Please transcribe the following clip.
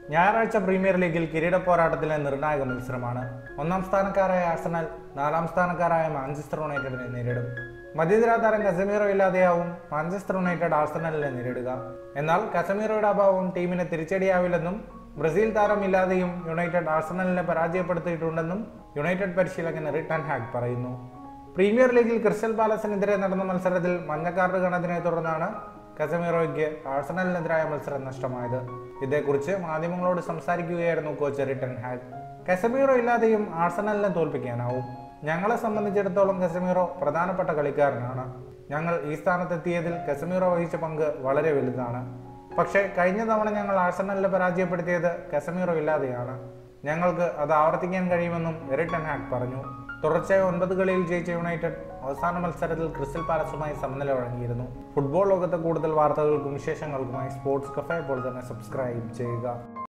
ഞായറാഴ്ച പ്രീമിയർ ലീഗിൽ കിരീട പോരാട്ടത്തിലെ നിർണായക മത്സരമാണ് ഒന്നാം സ്ഥാനക്കാരായ ആഴ്സണൽ നാലാം സ്ഥാനക്കാരായ മാഞ്ചസ്റ്റർ യുണൈറ്റഡിനെ നേരിടും മധ്യനിര താരം കസമീറോ ഇല്ലാതെയാവും മാഞ്ചസ്റ്റർ യുണൈറ്റഡ് ആഴ്സണലിനെ നേരിടുക എന്നാൽ കസമീറോയുടെ അഭാവം ടീമിന് തിരിച്ചടിയാവില്ലെന്നും ബ്രസീൽ താരം ഇല്ലാതെയും യുണൈറ്റഡ് ആഴ്സണലിനെ പരാജയപ്പെടുത്തിയിട്ടുണ്ടെന്നും യുണൈറ്റഡ് പരിശീലകൻ റിട്ടൺ ഹാഗ് പറയുന്നു പ്രീമിയർ ലീഗിൽ ക്രിസ്റ്റൽ പാലസിനെതിരെ നടന്ന മത്സരത്തിൽ മഞ്ഞക്കാർഡ് കണതിനെ തുടർന്നാണ് കസമീറോയ്ക്ക് ആഴ്സണലിനെതിരായ മത്സരം നഷ്ടമായത് ഇതേക്കുറിച്ച് മാധ്യമങ്ങളോട് സംസാരിക്കുകയായിരുന്നു കോച്ച് റിട്ടൺ ഹാഗ് കസമീറോ ഇല്ലാതെയും ആഴ്സണലിനെ തോൽപ്പിക്കാനാവും ഞങ്ങളെ സംബന്ധിച്ചിടത്തോളം കസമീറോ പ്രധാനപ്പെട്ട കളിക്കാരനാണ് ഞങ്ങൾ ഈ സ്ഥാനത്തെത്തിയതിൽ കസമീറോ വഹിച്ച പങ്ക് വളരെ വലുതാണ് പക്ഷേ കഴിഞ്ഞ തവണ ഞങ്ങൾ ആഴ്സണലിനെ പരാജയപ്പെടുത്തിയത് കസമീറോ ഇല്ലാതെയാണ് ഞങ്ങൾക്ക് അത് ആവർത്തിക്കാൻ കഴിയുമെന്നും എറിട്ടൻ ഹാക്ക് പറഞ്ഞു തുടർച്ചയായ ഒൻപത് കളിയിൽ ജയിച്ച യുണൈറ്റഡ് അവസാന മത്സരത്തിൽ ക്രിസ്റ്റൽ പാലസുമായി സമനില വഴങ്ങിയിരുന്നു ഫുട്ബോൾ ലോകത്തെ കൂടുതൽ വാർത്തകൾക്കും വിശേഷങ്ങൾക്കുമായി സ്പോർട്സ് കഫേ പോലെ തന്നെ സബ്സ്ക്രൈബ് ചെയ്യുക